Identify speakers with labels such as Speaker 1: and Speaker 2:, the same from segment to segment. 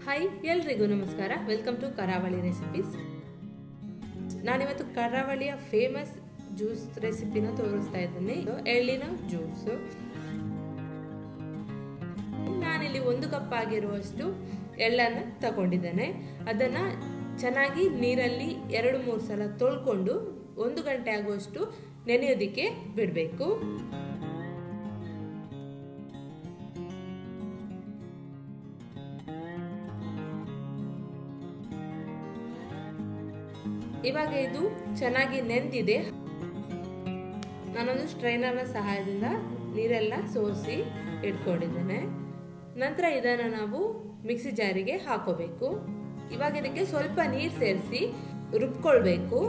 Speaker 1: hi ಎಲ್ರಿಗೂ ನಮಸ್ಕಾರ welcome to ಕರಾವಳಿ ರೆಸಿಪೀಸ್ ನಾನಿವತ್ತು ಕರಾವಳಿಯ ಫೇಮಸ್ ಜ್ಯೂಸ್ ರೆಸಿಪಿನ ತೋರಿಸ್ತಾ ಇದ್ದೇನೆ ಇದು ಎಳ್ಳಿನ ಜ್ಯೂಸ್ ನಾನಿಲ್ಲಿ ಒಂದು ಕಪ್ ಆಗಿರುವಷ್ಟು ಎಳ್ಳನ್ನು ತಗೊಂಡಿದ್ದೇನೆ ಅದನ್ನು ಚೆನ್ನಾಗಿ ನೀರಲ್ಲಿ ಎರಡು ಮೂರು ಸಲ ತೊಳ್ಕೊಂಡು ಒಂದು ಗಂಟೆ ಆಗುವಷ್ಟು ನೆನೆಯೋದಕ್ಕೆ ಬಿಡಬೇಕು ಇವಾಗ ಇದು ಚೆನ್ನಾಗಿ ನೆಂದಿದೆ ನಾನೊಂದು ಸ್ಟ್ರೈನರ್ನ ಸಹಾಯದಿಂದ ನೀರೆಲ್ಲ ಸೋಸಿ ಇಟ್ಕೊಂಡಿದ್ದೇನೆ ನಂತರ ಇದನ್ನು ನಾವು ಮಿಕ್ಸಿ ಜಾರಿಗೆ ಹಾಕೋಬೇಕು ಇವಾಗ ಇದಕ್ಕೆ ಸ್ವಲ್ಪ ನೀರು ಸೇರಿಸಿ ರುಬ್ಕೊಳ್ಬೇಕು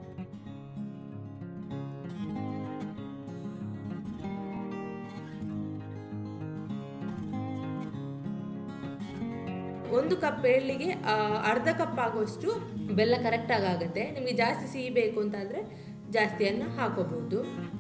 Speaker 1: ಒಂದು ಕಪ್ ಎಳ್ಳಿಗೆ ಅರ್ಧ ಕಪ್ ಆಗುವಷ್ಟು ಬೆಲ್ಲ ಕರೆಕ್ಟಾಗಿ ಆಗುತ್ತೆ ನಿಮಗೆ ಜಾಸ್ತಿ ಸಿಹಿ ಬೇಕು ಅಂತಾದರೆ ಜಾಸ್ತಿಯನ್ನು ಹಾಕೋಬಹುದು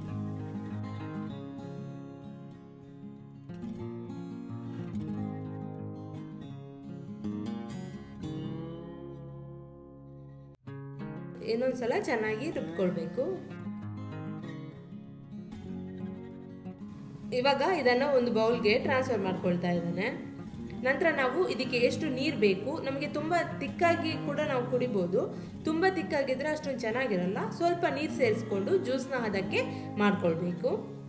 Speaker 1: ಇನ್ನೊಂದ್ಸಲ ಚೆನ್ನಾಗಿ ರುಬ್ಕೊಳ್ಬೇಕು ಇವಾಗ ಇದನ್ನು ಒಂದು ಬೌಲ್ಗೆ ಟ್ರಾನ್ಸ್ಫರ್ ಮಾಡ್ಕೊಳ್ತಾ ಇದ್ದಾನೆ ನಂತರ ನಾವು ಇದಕ್ಕೆ ಎಷ್ಟು ನೀರು ಬೇಕು ನಮಗೆ ತುಂಬ ತಿಕ್ಕಾಗಿ ಕೂಡ ನಾವು ಕುಡಿಬೋದು ತುಂಬ ತಿಕ್ಕಾಗಿದ್ರೆ ಅಷ್ಟೊಂದು ಚೆನ್ನಾಗಿರಲ್ಲ ಸ್ವಲ್ಪ ನೀರು ಸೇರಿಸ್ಕೊಂಡು ಜ್ಯೂಸ್ನ ಅದಕ್ಕೆ ಮಾಡ್ಕೊಳ್ಬೇಕು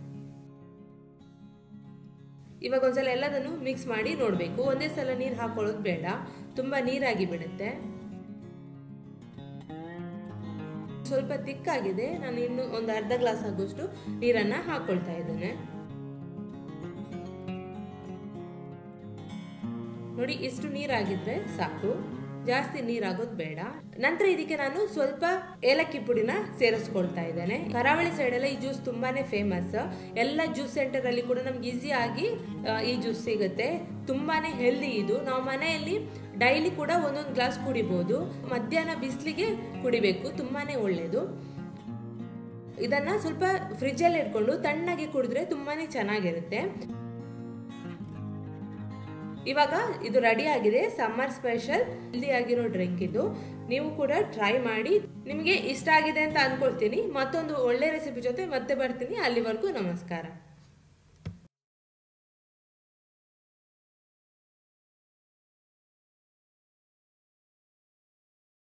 Speaker 1: ಇವಾಗ ಒಂದ್ಸಲ ಎಲ್ಲದನ್ನು ಮಿಕ್ಸ್ ಮಾಡಿ ನೋಡಬೇಕು ಒಂದೇ ಸಲ ನೀರು ಹಾಕೊಳ್ಳೋದು ಬೇಡ ತುಂಬ ನೀರಾಗಿ ಬಿಡುತ್ತೆ ಸ್ವಲ್ಪ ತಿಕ್ಕಾಗಿದೆ ನಾನು ಇನ್ನು ಒಂದು ಅರ್ಧ ಗ್ಲಾಸ್ ಆಗುವಷ್ಟು ನೀರನ್ನು ಹಾಕೊಳ್ತಾ ಇದ್ದೇನೆ ನೋಡಿ ಇಷ್ಟು ನೀರಾಗಿದ್ರೆ ಸಾಕು ಜಾಸ್ತಿ ನೀರಾಗೋದು ಬೇಡ ನಂತರ ಇದಕ್ಕೆ ನಾನು ಸ್ವಲ್ಪ ಏಲಕ್ಕಿ ಪುಡಿನ ಸೇರಿಸ್ಕೊಳ್ತಾ ಇದ್ದೇನೆ ಕರಾವಳಿ ಸೈಡ್ ಎಲ್ಲ ಈ ಜ್ಯೂಸ್ ತುಂಬಾನೇ ಫೇಮಸ್ ಎಲ್ಲ ಜ್ಯೂಸ್ ಸೆಂಟರ್ ಅಲ್ಲಿ ಕೂಡ ನಮ್ಗೆ ಈಸಿ ಆಗಿ ಈ ಜ್ಯೂಸ್ ಸಿಗುತ್ತೆ ತುಂಬಾನೇ ಹೆಲ್ದಿ ಇದು ನಾವು ಮನೆಯಲ್ಲಿ ಡೈಲಿ ಕೂಡ ಒಂದೊಂದು ಗ್ಲಾಸ್ ಕುಡಿಬಹುದು ಮಧ್ಯಾಹ್ನ ಬಿಸಿಲಿಗೆ ಕುಡಿಬೇಕು ತುಂಬಾನೇ ಒಳ್ಳೇದು ಇದನ್ನ ಸ್ವಲ್ಪ ಫ್ರಿಜ್ ಅಲ್ಲಿ ಇಟ್ಕೊಂಡು ತಣ್ಣಗೆ ಕುಡಿದ್ರೆ ತುಂಬಾನೇ ಚೆನ್ನಾಗಿರುತ್ತೆ ಇವಾಗ ಇದು ರೆಡಿ ಆಗಿದೆ ಸಮ್ಮರ್ ಸ್ಪೆಷಲ್ ಹೆಲ್ದಿ ಆಗಿರೋ ಡ್ರಿಂಕ್ ಇದು ನೀವು ಕೂಡ ಟ್ರೈ ಮಾಡಿ ನಿಮಗೆ ಇಷ್ಟ ಆಗಿದೆ ಅಂತ ಅನ್ಕೊಳ್ತೀನಿ ಮತ್ತೊಂದು ಒಳ್ಳೆ ರೆಸಿಪಿ ಜೊತೆ ಮತ್ತೆ ಬರ್ತೀನಿ ಅಲ್ಲಿವರೆಗೂ ನಮಸ್ಕಾರ